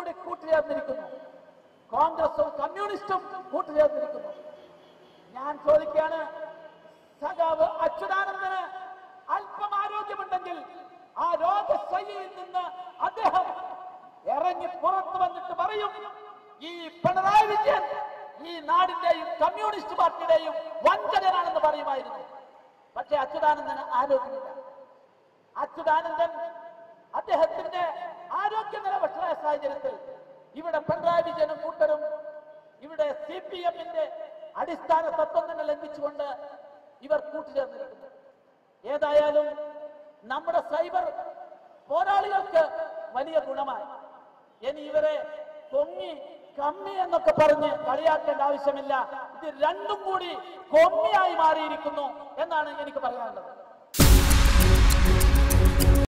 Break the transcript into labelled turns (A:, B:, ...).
A: കൂടി കൂട്ടുചേർന്നിരിക്കുന്നു കോൺഗ്രസും കമ്മ്യൂണിസ്റ്റും കൂട്ടുചേർന്നിരിക്കുന്നു ഞാൻ ചോദിക്കുകയാണ് സഖാവ് അച്യുതാനന്ദന് അല്പം ആരോഗ്യമുണ്ടെങ്കിൽ ആ രോഗശൈലിയിൽ നിന്ന് അദ്ദേഹം ഇറങ്ങി പുറത്തു വന്നിട്ട് പറയും ഈ പിണറായി വിജയൻ ഈ നാടിന്റെയും കമ്മ്യൂണിസ്റ്റ് പാർട്ടിയുടെയും വഞ്ചകനാണെന്ന് പറയുമായിരുന്നു പക്ഷേ അച്യുതാനന്ദന് ആരോഗ്യമില്ല അച്യുതാനന്ദൻ അദ്ദേഹത്തിന്റെ ആരോഗ്യനില വഷളായ സാഹചര്യത്തിൽ ഇവിടെ പിണറായി വിജയനും കൂട്ടരും ഇവിടെ സി പി എമ്മിന്റെ അടിസ്ഥാന തത്വം തന്നെ ലംഘിച്ചുകൊണ്ട് ഇവർ കൂട്ടുചേർന്നിരിക്കുന്നു ഏതായാലും നമ്മുടെ സൈബർ പോരാളികൾക്ക് വലിയ ഗുണമായി ഇനി ഇവരെ കൊമ്മി കമ്മി എന്നൊക്കെ പറഞ്ഞ് കളിയാക്കേണ്ട ആവശ്യമില്ല ഇത് രണ്ടും കൂടി കൊമ്മിയായി മാറിയിരിക്കുന്നു എന്നാണ് എനിക്ക് പറയാനുള്ളത്